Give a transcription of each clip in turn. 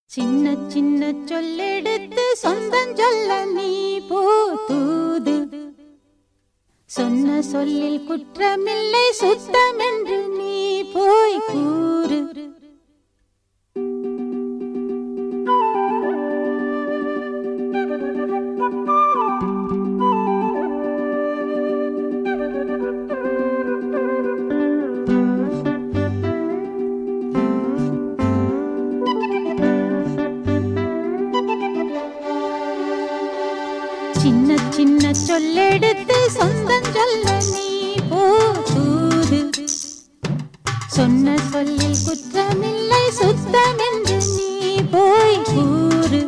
சின்ன சின்ன சொல்லெடுத்து சொந்தம் சொல்ல நீ போதூது சொன்ன சொல்லில் குற்றமில்லை சுத்தமென்று நீ போய் கூறு சின்ன சின்ன சொல்லெடுத்து சொந்தம் சொல்ல நீ போதூது சொன்ன சொல்லில் குற்றமில்லை சுத்தமென்று நீ போய் கூறு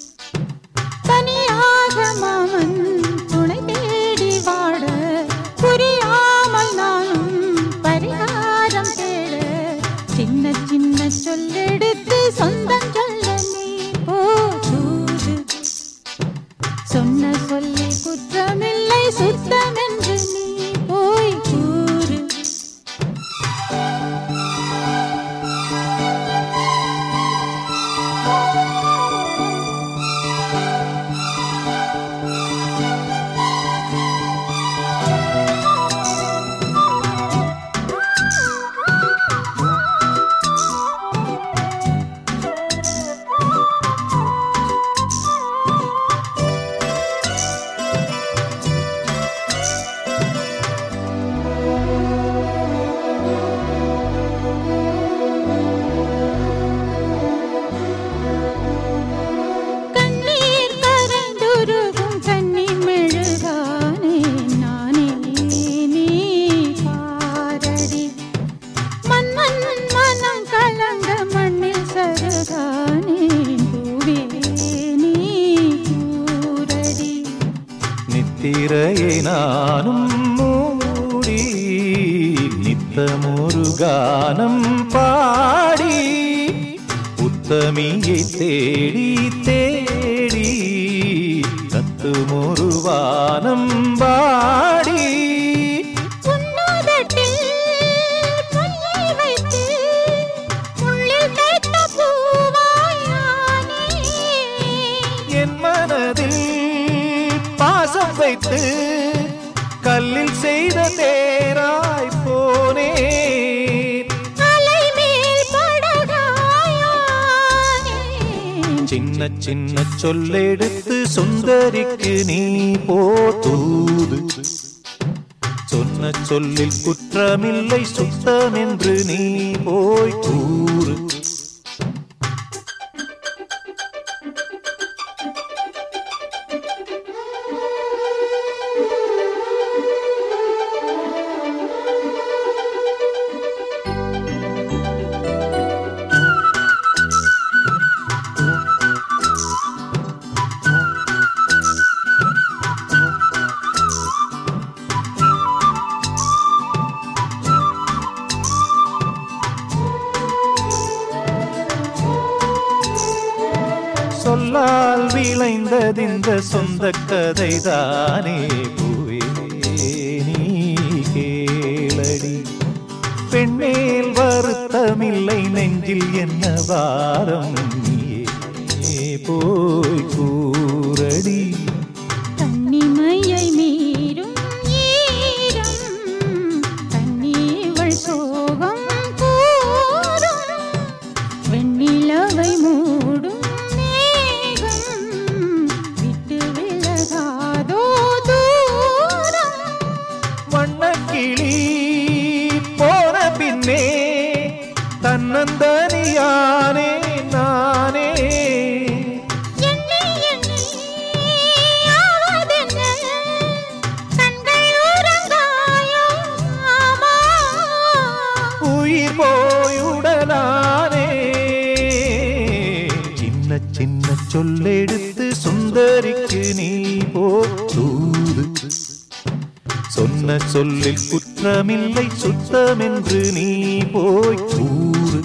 தனியாக மாமன் துணை தேடி வாட புரியாமல் நானும் பரிகாரம் தேட சின்ன சின்ன சொல்லெடுத்து சொந்தம் சொல்ல நீ போதூது சொன்ன சொல்லி குற்றமில்லை சுத்தமென்று நீ போய் கூறு கண்ணீர் கரைந்துருகும் கன்னி மெழுகானே நானே நீ பாரடி மன்னன் மனம் கலங்க மண்ணில் சருகானே பூவே நீ கூரடி நித்திரையை நானும் மூடி நித்தமொரு கானம் பாடி உத்தமியை தேடி தேடி கத்துமொரு வானம் பாடி உன்னோதட்டில் பொய்யை வைத்து உள்ளில் தைத்த பூவாயானே என் மனதில் பாசம் வைத்து கல்லில் செய்த தேராய் போனே அலை மேல் படகாயானே சின்ன சின்ன சொல்லெடுத்து சுந்தரிக்கு நீ போதூது சொன்ன சொல்லில் குற்றமில்லை சுத்தம் என்று நீ போய் கூறு சொல்லால் விளைந்ததிந்த சொந்த கதைதானே பூவே நீ கேளடி பெண்ணேல் வருத்தமில்லை நெஞ்சில் என்ன வாரம் நீயே போய் கூறடி கன்னிமையை மீறும் ஈரம் கண்ணீவள் சோகம் கூறும் வெண்ணிலவை மூடும் மேகம் விட்டு விலகாதோ தூரம் வண்ணக்கிளி போன பின்னே தன்னந்தனியானே நானே எண்ணி எண்ணி ஆவதென்ன கண்கள் உறங்காயோ ஆமா உயிர் போயுடலானே சின்ன சின்ன சொல்லெடுத்து சுந்தரிக்கு நீ போதூது சொன்ன சொல்லில் குற்றமில்லை சுத்தமென்று நீ போய் கூறு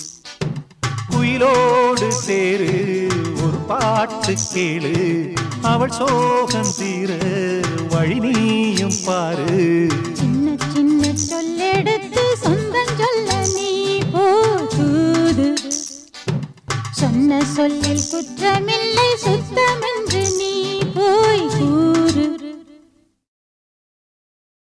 குயிலோடு சேரு ஒரு பாட்டு கேளு அவள் சோகம் தீர வழி நீயும் பாரு சின்ன சின்ன சொல்லெடுத்து சொந்தம் சொல்ல நீ போதூது சொன்ன சொல்லில் குற்றமில்லை சுத்தமென்று